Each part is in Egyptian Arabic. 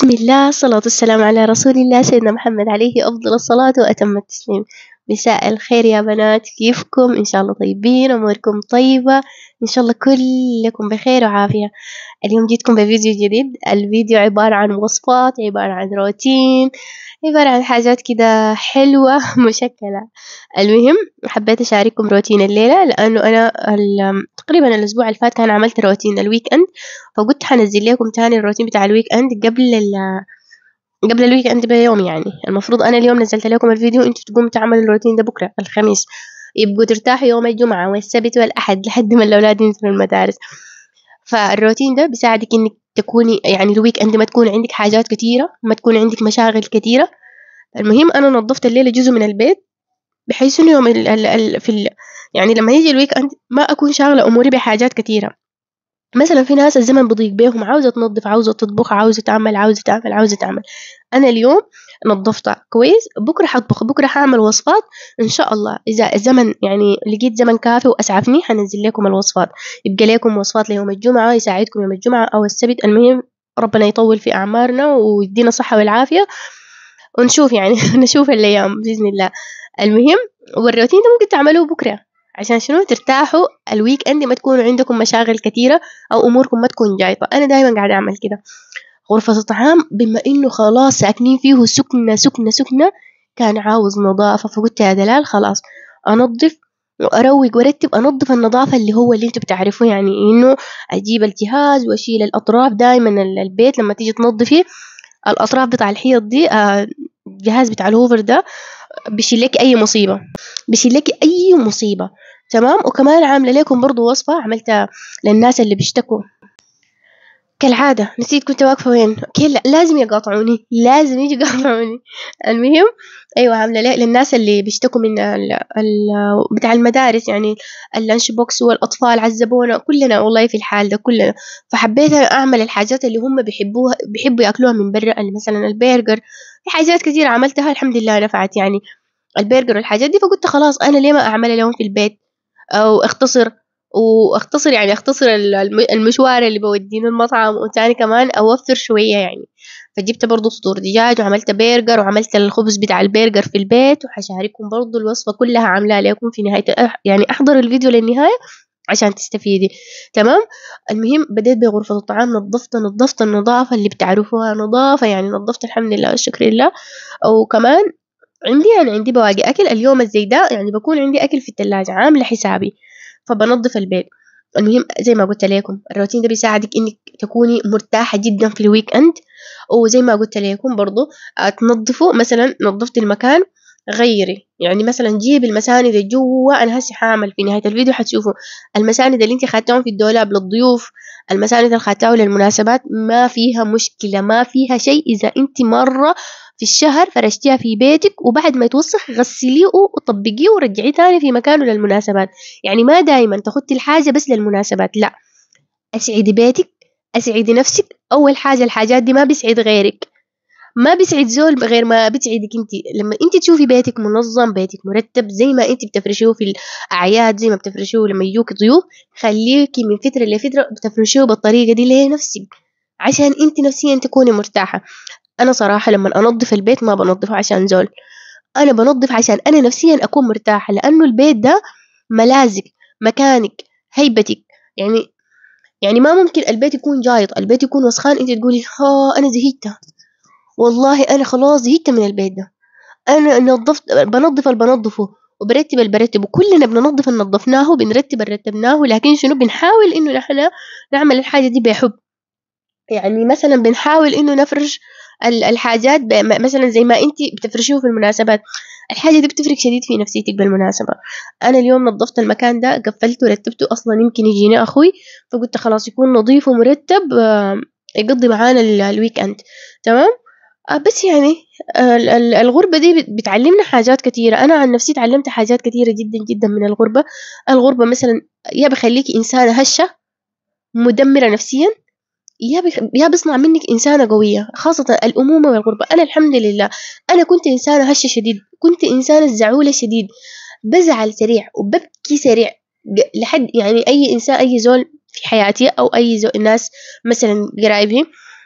بسم الله الصلاة والسلام على رسول الله سيدنا محمد عليه أفضل الصلاة وأتم التسليم مساء الخير يا بنات كيفكم إن شاء الله طيبين أموركم طيبة إن شاء الله كلكم بخير وعافية اليوم جيتكم بفيديو جديد الفيديو عبارة عن وصفات عبارة عن روتين عبارة عن حاجات كده حلوة مشكلة المهم حبيت أشارككم روتين الليلة لأنه أنا تقريبا الأسبوع اللي فات كان عملت روتين الويك أند فقلت حنزل لكم تاني الروتين بتاع الويك أند قبل ال قبل الويك أند بيوم يعني المفروض أنا اليوم نزلت لكم الفيديو أنتوا تقوموا تعملوا الروتين ده بكرة الخميس يبقوا ترتاحوا يوم الجمعة والسبت والأحد لحد ما الأولاد ينزلوا المدارس فالروتين ده بيساعدك إنك تكوني يعني الويك أند ما تكون عندك حاجات كتيرة ما تكون عندك مشاغل كتيرة المهم أنا نظفت الليلة جزء من البيت بحيث إنه يوم ال ال ال في ال يعني لما يجي الويك أند ما أكون شاغلة أموري بحاجات كتيرة مثلا في ناس الزمن بضيق بيهم عاوزة تنظف عاوزة تطبخ عاوزة تعمل عاوزة تعمل عاوزة تعمل أنا اليوم نظفتها كويس بكرة حطبخ بكرة حاعمل وصفات إن شاء الله إذا الزمن يعني لقيت زمن كافي وأسعفني حنزل لكم الوصفات يبقى لكم وصفات ليوم الجمعة يساعدكم يوم الجمعة أو السبت المهم ربنا يطول في أعمارنا ويدينا الصحة والعافية ونشوف يعني نشوف الأيام بإذن الله المهم والروتين ده ممكن تعملوه بكرة عشان شنو ترتاحوا الويك اند ما تكونوا عندكم مشاغل كثيرة أو أموركم ما تكون جايطة أنا دايما قاعدة أعمل كده غرفة الطعام بما إنه خلاص ساكنين فيه سكنة سكنة سكنة كان عاوز نظافة فقلت يا دلال خلاص أنظف وأروق وأرتب أنظف النظافة اللي هو اللي أنتوا بتعرفوه يعني إنه أجيب الجهاز وأشيل الأطراف دايما البيت لما تيجي تنظفي الأطراف بتاع الحيط دي الجهاز بتاع الهوفر ده بيشيل لك أي مصيبة بيشيل لك أي مصيبة تمام وكمان عاملة لكم برضو وصفة عملتها للناس اللي بيشتكوا كالعادة نسيت كنت واقفة وين كلا لازم يقاطعوني لازم يجي يقاطعوني المهم أيوة عاملة للناس اللي بيشتكوا من ال ال بتاع المدارس يعني اللانش بوكس والأطفال عذبونا كلنا والله في الحال ده كلنا فحبيت أعمل الحاجات اللي هم بيحبوها بيحبوا ياكلوها من برا مثلا البرجر في حاجات كثير عملتها الحمد لله نفعت يعني البرجر والحاجات دي فقلت خلاص أنا ليه ما أعملها لهم في البيت أو أختصر واختصر يعني اختصر المشوار اللي بودينه المطعم وتاني كمان اوفر شوية يعني فجبت برضو صدور دجاج وعملت برجر وعملت الخبز بتاع البرجر في البيت وحشارككم برضو الوصفة كلها عاملاها لكم في نهاية يعني احضر الفيديو للنهاية عشان تستفيدي تمام المهم بديت بغرفة الطعام نظفت نظفت النظافة اللي بتعرفوها نظافة يعني نظفت الحمد لله والشكر لله وكمان عندي يعني عندي بواقي أكل اليوم الزي ده يعني بكون عندي أكل في التلاجة عاملة حسابي فبنظف البيت المهم زي ما قلت لكم الروتين ده بيساعدك انك تكوني مرتاحة جدا في الويك اند وزي ما قلت لكم برضو تنظفوا مثلا نظفت المكان غيري يعني مثلا جيب المساند جوا انا هسه حاعمل في نهايه الفيديو حتشوفوا المساند اللي انت خدتهم في الدولاب للضيوف المساند اللي خدتها للمناسبات ما فيها مشكله ما فيها شيء اذا انت مره في الشهر فرشتيها في بيتك وبعد ما يتوسخ غسليه وطبقيه ورجعيه تاني في مكانه للمناسبات يعني ما دايما تاخدي الحاجة بس للمناسبات لا أسعدي بيتك أسعدي نفسك أول حاجة الحاجات دي ما بيسعد غيرك ما بيسعد زول غير ما بتسعدك انت لما انت تشوفي بيتك منظم بيتك مرتب زي ما انت بتفرشوه في الاعياد زي ما بتفرشوه لما يجوك ضيوف خليكي من فتره لفتره بتفرشوه بالطريقه دي لنفسك عشان انت نفسيا تكوني مرتاحه أنا صراحة لما أنظف البيت ما بنظفه عشان زول أنا بنظف عشان أنا نفسيا أكون مرتاحة لأنه البيت ده ملازك مكانك هيبتك يعني يعني ما ممكن البيت يكون جايط البيت يكون وسخان انت تقولي ها انا زهقت والله انا خلاص زهقت من البيت ده انا نظفت بنظف اللي بنظفه وبرتب اللي برتبه كلنا بننظف اللي نظفناه وبنرتب اللي رتبناه لكن شنو بنحاول انه نحن نعمل الحاجه دي بحب يعني مثلا بنحاول انه نفرش الحاجات مثلا زي ما انت بتفرشيه في المناسبات الحاجه دي بتفرق شديد في نفسيتك بالمناسبه انا اليوم نظفت المكان ده قفلته ورتبته اصلا يمكن يجيني اخوي فقلت خلاص يكون نظيف ومرتب يقضي معانا الويك اند تمام آه، بس يعني الغربة دي بتعلمنا حاجات كثيرة أنا عن نفسي تعلمت حاجات كثيرة جدا جدا من الغربة الغربة مثلا يا بخليكي إنسانة هشة مدمرة نفسيا يا بخ... يا بيصنع منك إنسانة قوية خاصة الأمومة والغربة أنا الحمد لله أنا كنت إنسانة هشة شديد كنت إنسانة زعولة شديد بزعل سريع وببكي سريع لحد يعني أي إنسان أي زول في حياتي أو أي زول ناس مثلا قرايبي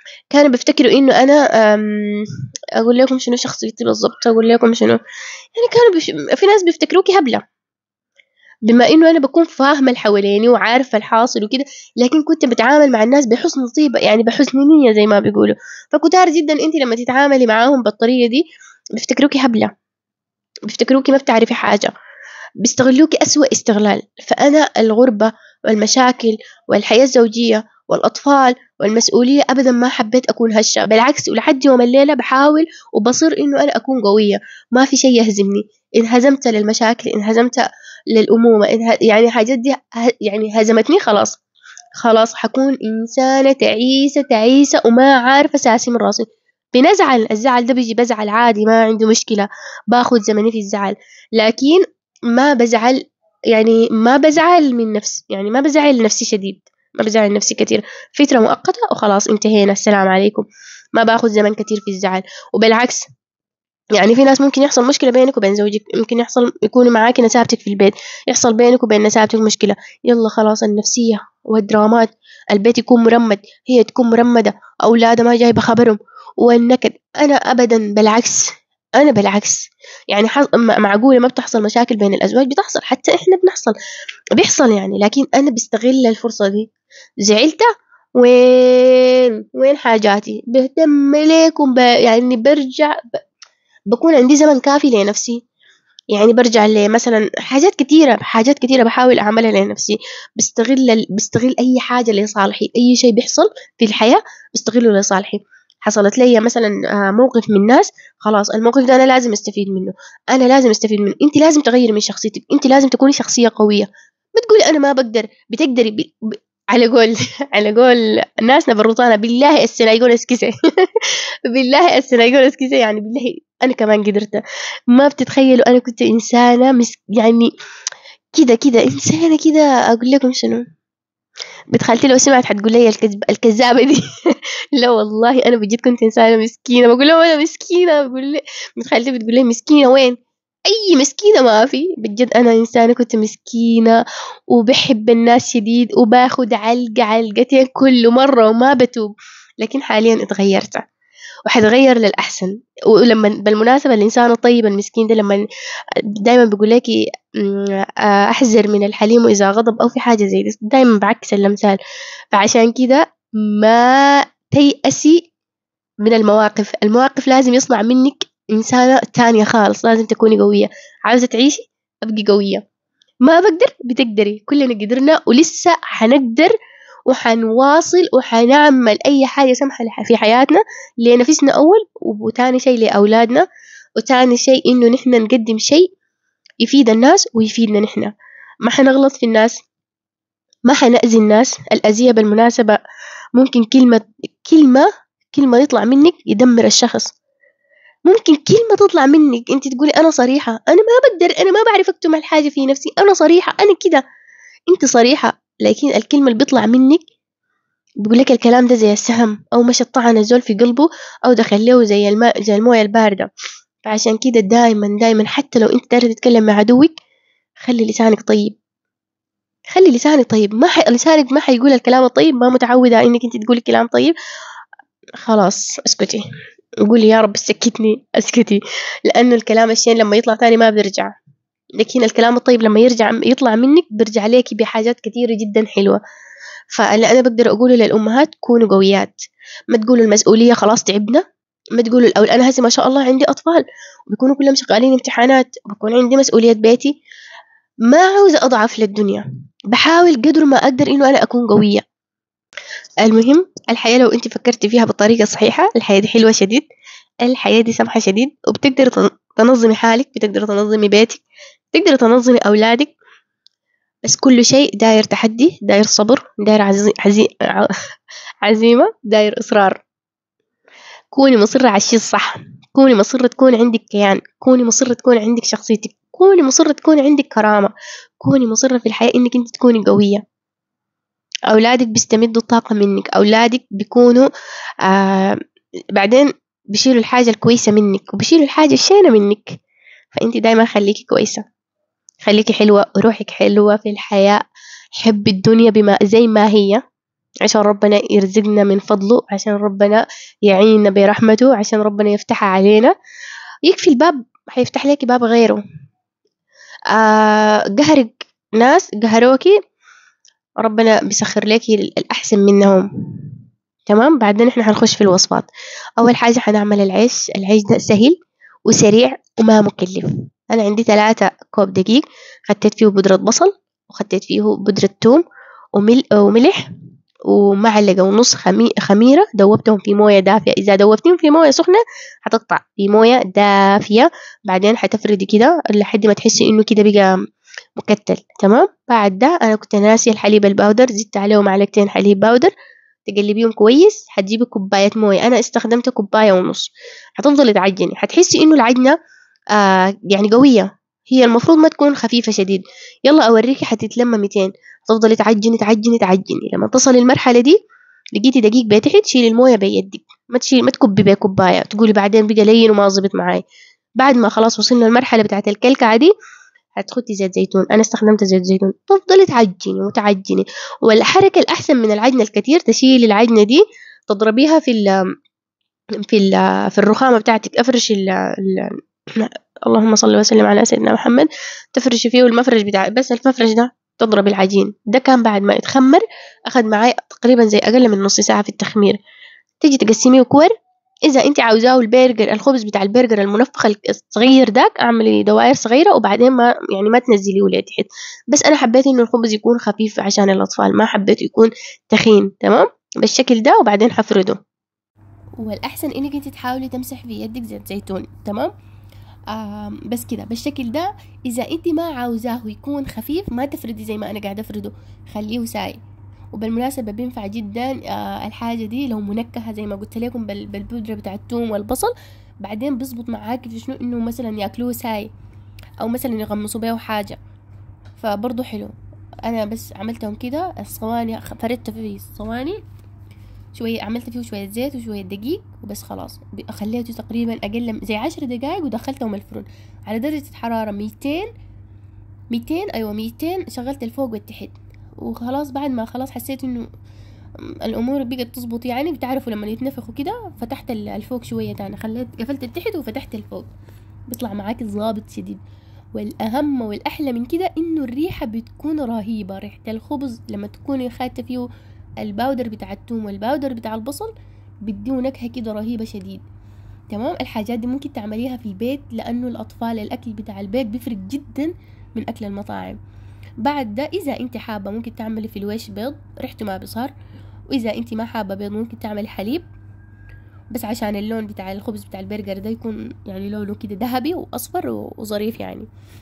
كانوا بيفتكروا إنه أنا أقول لكم شنو شخصيتي بالضبط أقول لكم شنو يعني كانوا بش... في ناس بيفتكروكي هبلة بما إنه أنا بكون فاهمة اللي حواليني وعارفة الحاصل وكده لكن كنت بتعامل مع الناس بحسن طيبة يعني بحسن نية زي ما بيقولوا فكتار جدا أنت لما تتعاملي معاهم بالطريقة دي بيفتكروكي هبلة بيفتكروكي ما بتعرفي حاجة بيستغلوكي أسوأ استغلال فأنا الغربة والمشاكل والحياة الزوجية والأطفال والمسؤولية أبدا ما حبيت أكون هشة بالعكس ولحد يوم الليلة بحاول وبصير إنه أنا أكون قوية ما في شيء يهزمني انهزمت للمشاكل انهزمت للأمومة يعني حاجات دي يعني هزمتني خلاص خلاص حكون إنسانة تعيسة تعيسة وما عارفة ساسي من راسي بنزعل الزعل ده بيجي بزعل عادي ما عنده مشكلة باخد زمني في الزعل لكن ما بزعل يعني ما بزعل من نفسي يعني ما بزعل نفسي شديد ما بزعل نفسي كثير فترة مؤقتة وخلاص انتهينا السلام عليكم ما باخذ زمن كثير في الزعل وبالعكس يعني في ناس ممكن يحصل مشكلة بينك وبين زوجك ممكن يحصل يكونوا معاكي نسابتك في البيت يحصل بينك وبين نسابتك مشكلة يلا خلاص النفسية والدرامات البيت يكون مرمد هي تكون مرمدة أولادها ما جايبة خبرهم والنكد أنا أبدا بالعكس أنا بالعكس يعني معقولة ما بتحصل مشاكل بين الأزواج بتحصل حتى إحنا بنحصل بيحصل يعني لكن أنا بستغل الفرصة دي زعلت وين وين حاجاتي بهتم ليكم ب... يعني برجع ب... بكون عندي زمن كافي لنفسي يعني برجع لمثلا حاجات كثيرة حاجات كثيرة بحاول أعملها لنفسي بستغل بستغل أي حاجة لصالحي أي شيء بيحصل في الحياة بستغله لصالحي حصلت لي مثلا آه، موقف من ناس خلاص الموقف ده انا لازم استفيد منه انا لازم استفيد منه انت لازم تغيري من شخصيتك انت لازم تكوني شخصيه قويه بتقولي انا ما بقدر بتقدري ب... ب... على قول على قول ناسنا بالروطانه بالله السنايقون اسكسي بالله السنايقون اسكسي يعني بالله انا كمان قدرت ما بتتخيلوا انا كنت انسانه مس... يعني كده كده انسانه كده اقول لكم شنو بنت خالتي لو سمعت حتقول لي الكذب الكذابة دي لا والله أنا بجد كنت إنسانة مسكينة بقول لهم أنا مسكينة بقول لي بنت خالتي بتقول لي مسكينة وين أي مسكينة ما في بجد أنا إنسانة كنت مسكينة وبحب الناس شديد وباخد علقة علقتين كل مرة وما بتوب لكن حاليا اتغيرت وحتغير للأحسن ولما بالمناسبة الإنسان الطيب المسكين ده لما دايما بيقول لك أحذر من الحليم وإذا غضب أو في حاجة زي دي دايما بعكس الأمثال فعشان كده ما تيأسي من المواقف المواقف لازم يصنع منك إنسانة تانية خالص لازم تكوني قوية عاوزة تعيشي أبقي قوية ما بقدر بتقدري كلنا قدرنا ولسه حنقدر وحنواصل وحنعمل أي حاجة سمحة في حياتنا لنفسنا أول وتاني شيء لأولادنا وتاني شيء إنه نحن نقدم شيء يفيد الناس ويفيدنا نحن ما حنغلط في الناس ما حنأذي الناس الأذية بالمناسبة ممكن كلمة كلمة كلمة يطلع منك يدمر الشخص ممكن كلمة تطلع منك انت تقولي انا صريحة انا ما بقدر انا ما بعرف اكتم الحاجة في نفسي انا صريحة انا كده انت صريحة لكن الكلمة اللي بيطلع منك بيقول لك الكلام ده زي السهم أو مشى طعن الزول في قلبه أو دخل له زي الماء زي الموية الباردة فعشان كده دايما دايما حتى لو أنت داير تتكلم مع عدوك خلي لسانك طيب خلي لسانك طيب ما حي... لسانك ما حيقول الكلام الطيب ما متعودة إنك أنت تقولي كلام طيب خلاص اسكتي قولي يا رب سكتني اسكتي لأنه الكلام الشين لما يطلع تاني ما بيرجع لكن الكلام الطيب لما يرجع يطلع منك بيرجع عليكي بحاجات كثيرة جدا حلوة فاللي أنا بقدر أقوله للأمهات كونوا قويات ما تقولوا المسؤولية خلاص تعبنا ما تقولوا الأول أنا هسه ما شاء الله عندي أطفال وبيكونوا كلهم شغالين امتحانات وبكون عندي مسؤولية بيتي ما عاوزة أضعف للدنيا بحاول قدر ما أقدر إنه أنا أكون قوية المهم الحياة لو أنت فكرتي فيها بطريقة صحيحة الحياة دي حلوة شديد الحياة دي سمحة شديد وبتقدر تنظمي حالك بتقدر تنظمي بيتك تقدر تنظمي أولادك بس كل شيء داير تحدي داير صبر داير عزي... عزي... عزيمة داير إصرار كوني مصرة على الشيء الصح كوني مصرة تكون عندك كيان كوني مصرة تكون عندك شخصيتك كوني مصرة تكون عندك كرامة كوني مصرة في الحياة إنك أنت تكوني قوية أولادك بيستمدوا الطاقة منك أولادك بيكونوا آه بعدين بيشيلوا الحاجة الكويسة منك وبيشيلوا الحاجة الشينة منك فأنت دايما خليكي كويسة خليكي حلوة روحك حلوة في الحياة حب الدنيا بما زي ما هي عشان ربنا يرزقنا من فضله عشان ربنا يعيننا برحمته عشان ربنا يفتحها علينا يكفي الباب حيفتح لك باب غيره آه قهرك ناس قهروكي ربنا بيسخر لك الأحسن منهم تمام بعدين احنا حنخش في الوصفات أول حاجة حنعمل العيش العيش ده سهل وسريع وما مكلف أنا عندي ثلاثة كوب دقيق خدت فيه بودرة بصل وخدت فيه بودرة توم ومل وملح ومعلقة ونص خمي... خميرة دوبتهم في موية دافية إذا دوبتيهم في موية سخنة حتقطع في موية دافية بعدين حتفردي كده لحد ما تحسي إنه كده بقى مكتل تمام بعد ده أنا كنت ناسية الحليب الباودر زدت عليه معلقتين حليب باودر تقلبيهم كويس حتجيبي كوباية موية أنا استخدمت كوباية ونص حتفضلي تعجني حتحسي إنه العجنة آه يعني قوية هي المفروض ما تكون خفيفة شديد يلا أوريكي حتتلم 200 تفضلي تعجني تعجني تعجني لما تصلي المرحلة دي لقيتي دقيق بتحت شيلي الموية بيدك ما تشيل ما تكبي بكوباية تقولي بعدين بقى لين وما ظبط معاي بعد ما خلاص وصلنا المرحلة بتاعت الكلكعة دي هتخدي زيت زيتون انا استخدمت زيت زيتون تفضلي تعجني وتعجني والحركة الأحسن من العجنة الكتير تشيلي العجنة دي تضربيها في ال في ال في الرخامة بتاعتك افرشي ال اللهم صل وسلم على سيدنا محمد تفرشي فيه المفرش بتاع بس المفرش ده تضرب العجين ده كان بعد ما يتخمر أخذ معاي تقريبا زي أقل من نص ساعة في التخمير تيجي تقسميه كور إذا أنت عاوزاه البرجر الخبز بتاع البرجر المنفخ الصغير داك اعملي دواير صغيرة وبعدين ما يعني ما تنزليه ولا تحت بس أنا حبيت إنه الخبز يكون خفيف عشان الأطفال ما حبيت يكون تخين تمام بالشكل ده وبعدين حفرده والأحسن إنك أنت تحاولي تمسح في يدك زيت زيتون تمام آه بس كده بالشكل ده اذا انت ما عاوزاه يكون خفيف ما تفردي زي ما انا قاعده افرده خليه ساي وبالمناسبة بينفع جدا آه الحاجة دي لو منكهة زي ما قلت لكم بالبودرة بتاع الثوم والبصل بعدين بيزبط معاك في شنو انه مثلا ياكلوه ساي او مثلا يغمسوا بيه حاجة فبرضه حلو انا بس عملتهم كده الصواني فردت في الصواني شوية عملت فيه شوية زيت وشوية دقيق وبس خلاص خليته تقريبا أقل زي عشر دقايق ودخلتهم الفرن على درجة حرارة ميتين ميتين أيوة ميتين شغلت الفوق والتحت وخلاص بعد ما خلاص حسيت إنه الأمور بقت تظبط يعني بتعرفوا لما يتنفخوا كده فتحت الفوق شوية تاني خليت قفلت التحت وفتحت الفوق بيطلع معاك ظابط شديد والأهم والأحلى من كده إنه الريحة بتكون رهيبة ريحة الخبز لما تكوني خاتة فيه الباودر بتاع التوم والباودر بتاع البصل بيديه نكهة كده رهيبة شديد تمام الحاجات دي ممكن تعمليها في البيت لأنه الأطفال الأكل بتاع البيت بيفرق جدا من أكل المطاعم بعد ده إذا أنت حابة ممكن تعملي في الويش بيض ريحته ما بصار وإذا أنت ما حابة بيض ممكن تعملي حليب بس عشان اللون بتاع الخبز بتاع البرجر ده يكون يعني لونه كده ذهبي وأصفر وظريف يعني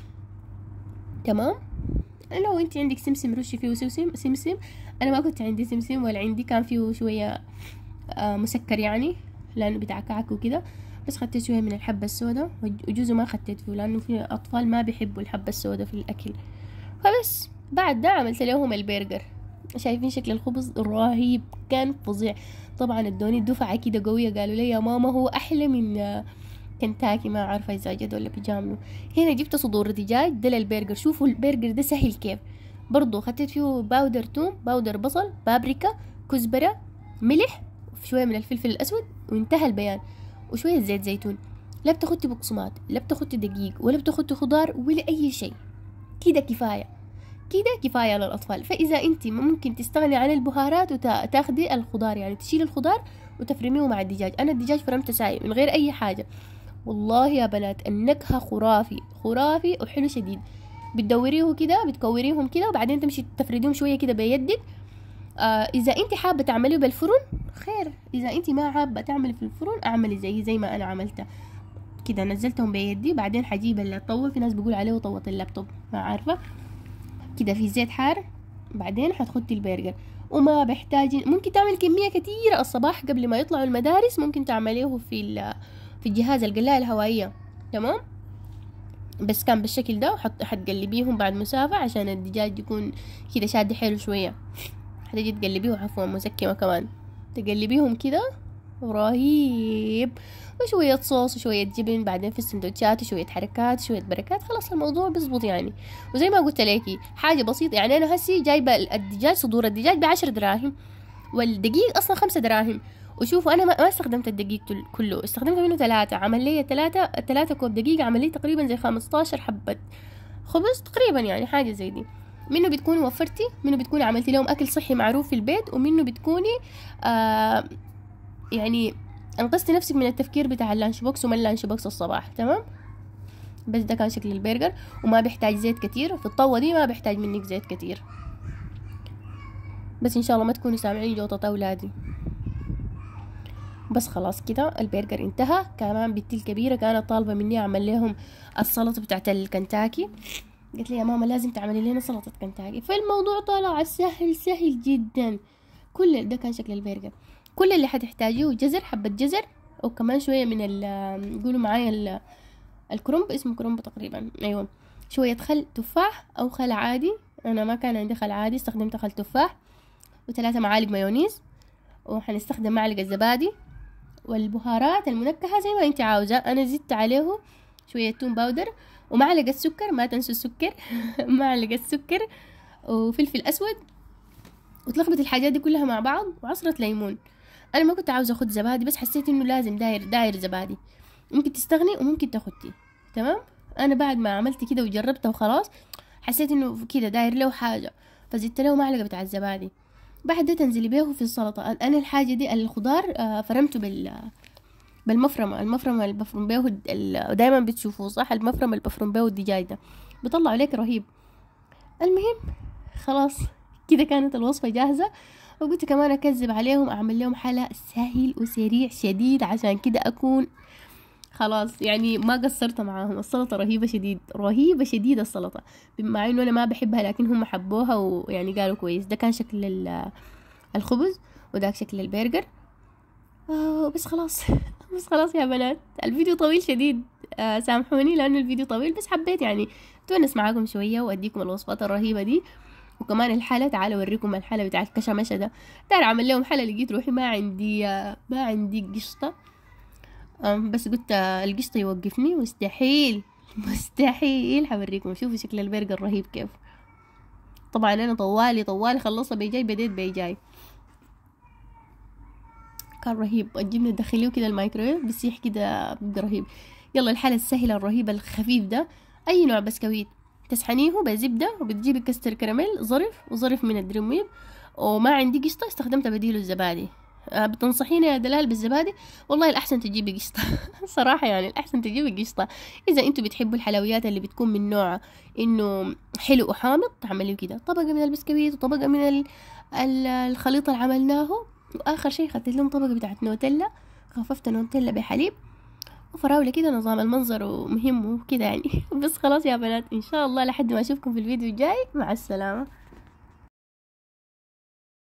تمام لو انت عندك سمسم رشي فيه سمسم سمسم انا ما كنت عندي سمسم ولا عندي كان فيه شوية آه مسكر يعني لانه بتاع كعك وكده بس خدت شوية من الحبة السوداء وجوزه ما خدت فيه لانه في اطفال ما بيحبوا الحبة السوداء في الاكل فبس بعد ده عملت لهم البرجر شايفين شكل الخبز رهيب كان فظيع طبعا ادوني دفعة كده قوية قالوا لي يا ماما هو احلى من آه كنتاكي ما عارفة إذا جد ولا بيجاملوا هنا جبت صدور دجاج ده للبرجر شوفوا البرجر ده سهل كيف برضو خدت فيه باودر توم باودر بصل بابريكا كزبرة ملح شوية من الفلفل الأسود وانتهى البيان وشوية زيت زيتون لا بتاخدي بقسماط لا بتاخدي دقيق ولا بتاخدي خضار ولا أي شيء كده كفاية كده كفاية للأطفال فإذا أنت ممكن تستغني عن البهارات وتاخدي الخضار يعني تشيلي الخضار وتفرميه مع الدجاج أنا الدجاج فرمته ساي من غير أي حاجة والله يا بنات النكهة خرافي خرافي وحلو شديد بتدوريه كده بتكوريهم كده وبعدين تمشي تفرديهم شوية كده بيدك آه إذا أنت حابة تعمليه بالفرن خير إذا أنت ما حابة تعملي في الفرن أعملي زي زي ما أنا عملته كده نزلتهم بيدي بعدين حجيب الطوة في ناس بيقول عليه طوة اللابتوب ما عارفة كده في زيت حار بعدين حتخدي البرجر وما بحتاج ممكن تعمل كمية كتيرة الصباح قبل ما يطلعوا المدارس ممكن تعمليه في في الجهاز القلاية الهوائية تمام بس كان بالشكل ده وحط حتقلبيهم بعد مسافة عشان الدجاج يكون كده شاد حلو شوية حتجي تقلبيه عفوا مسكمة كمان تقلبيهم كده رهيب وشوية صوص وشوية جبن بعدين في السندوتشات وشوية حركات وشوية بركات خلاص الموضوع بيزبط يعني وزي ما قلت لكي حاجة بسيطة يعني أنا هسي جايبة الدجاج صدور الدجاج بعشر دراهم والدقيق اصلا خمسة دراهم وشوفوا انا ما استخدمت الدقيق كله استخدمت منه ثلاثة عمل لي ثلاثة ثلاثة كوب دقيق عمل لي تقريبا زي 15 حبة خبز تقريبا يعني حاجة زي دي منه بتكوني وفرتي منه بتكوني عملتي لهم اكل صحي معروف في البيت ومنه بتكوني آه يعني انقذتي نفسك من التفكير بتاع اللانش بوكس وما اللانش بوكس الصباح تمام بس ده كان شكل البرجر وما بيحتاج زيت كتير في الطاوة دي ما بيحتاج منك زيت كتير بس ان شاء الله ما تكونوا سامعين جوطة اولادي بس خلاص كده البرجر انتهى كمان بنتي الكبيرة كانت طالبة مني اعمل لهم السلطة بتاعت الكنتاكي قلت لي يا ماما لازم تعملي لنا سلطة كنتاكي فالموضوع طلع سهل سهل جدا كل ده كان شكل البرجر كل اللي حتحتاجيه جزر حبة جزر وكمان شوية من ال قولوا معايا الكرنب اسمه كرنب تقريبا ايوه شوية خل تفاح او خل عادي انا ما كان عندي خل عادي استخدمت خل تفاح وثلاثة معالق مايونيز وحنستخدم معلقة زبادي والبهارات المنكهة زي ما انت عاوزة انا زدت عليه شوية توم باودر ومعلقة سكر ما تنسوا السكر معلقة سكر وفلفل اسود وتلخبط الحاجات دي كلها مع بعض وعصرة ليمون انا ما كنت عاوزة اخد زبادي بس حسيت انه لازم داير داير زبادي ممكن تستغني وممكن تاخدي تمام انا بعد ما عملت كده وجربتها وخلاص حسيت انه كده داير له حاجة فزدت له معلقة بتاع الزبادي بعد ده تنزلي بيه في السلطة انا الحاجة دي الخضار آه، فرمته بال بالمفرمة المفرمة اللي بفرم بيه دايما بتشوفوه صح المفرمة اللي بفرم بيه الدجاج ده بيطلع عليك رهيب المهم خلاص كده كانت الوصفة جاهزة وقلت كمان أكذب عليهم أعمل لهم حلا سهل وسريع شديد عشان كده أكون خلاص يعني ما قصرت معاهم السلطة رهيبة شديد رهيبة شديد السلطة مع انه انا ما بحبها لكن هم حبوها ويعني قالوا كويس ده كان شكل الخبز وده شكل البرجر آه بس خلاص بس خلاص يا بنات الفيديو طويل شديد آه سامحوني لانه الفيديو طويل بس حبيت يعني تونس معاكم شوية واديكم الوصفات الرهيبة دي وكمان الحالة تعالوا اوريكم الحالة بتاع الكشمشة ده دار اعمل لهم حالة لقيت روحي ما عندي آه ما عندي قشطة بس قلت القشطة يوقفني مستحيل مستحيل حوريكم شوفوا شكل البرجر رهيب كيف طبعا انا طوالي طوالي خلصها بيجاي بديت بيجاي كان رهيب الجبنة تدخليه كده الميكرويف بيسيح كده بيبقى رهيب يلا الحالة السهلة الرهيبة الخفيف ده أي نوع بسكويت تسحنيه بزبدة وبتجيبي كستر كراميل ظرف وظرف من الدرميب وما عندي قشطة استخدمت بديله الزبادي آه، بتنصحيني يا دلال بالزبادي والله الأحسن تجيبي قشطة صراحة يعني الأحسن تجيبي قشطة إذا أنتوا بتحبوا الحلويات اللي بتكون من نوع إنه حلو وحامض تعملوا كده طبقة من البسكويت وطبقة من الخليط اللي عملناه وآخر شي خدت لهم طبقة بتاعت نوتيلا خففت نوتيلا بحليب وفراولة كده نظام المنظر ومهم وكده يعني بس خلاص يا بنات إن شاء الله لحد ما أشوفكم في الفيديو الجاي مع السلامة